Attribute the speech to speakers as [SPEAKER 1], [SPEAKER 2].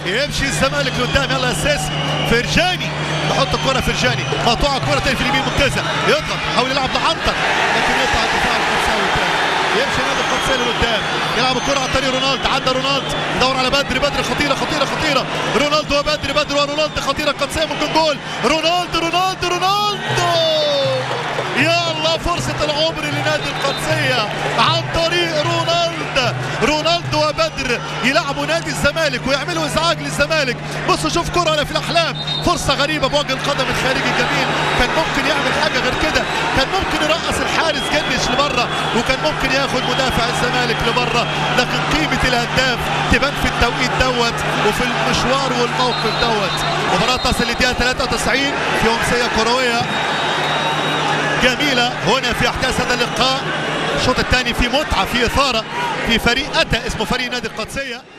[SPEAKER 1] يمشي الزمالك لقدام يلا يا سيسي فرجاني يحط الكره فرجاني مقطوعه كره تاني في اليمين ممتازه يضغط يحاول يلعب لعنتر لكن يقطع الدفاع القدساوي تاني يمشي نادي القدسيه لقدام يلعب الكره على طريق رونالد عدى رونالد يدور على بدري بدري خطيره خطيره خطيره رونالدو وبدري بدري ورونالد خطيره القدسيه ممكن جول رونالد رونالد رونالدو يا الله فرصة العمر لنادي القدسية عن طريق رونالد رونالدو وبدر يلعبوا نادي الزمالك ويعملوا ازعاج للزمالك بصوا شوف كرة أنا في الأحلام فرصة غريبة بوجه القدم الخارجي الجميل كان ممكن يعمل حاجة غير كده كان ممكن يرقص الحارس جنش لبره وكان ممكن ياخد مدافع الزمالك لبره لكن قيمة الهداف تبان في التوقيت دوت وفي المشوار والموقف دوت مباراة تصل لدقيقة 93 في أمسية كروية جميلة هنا في احداث هذا اللقاء الشوط الثاني في متعة في إثارة في فريق أتى اسمه فريق نادي القدسية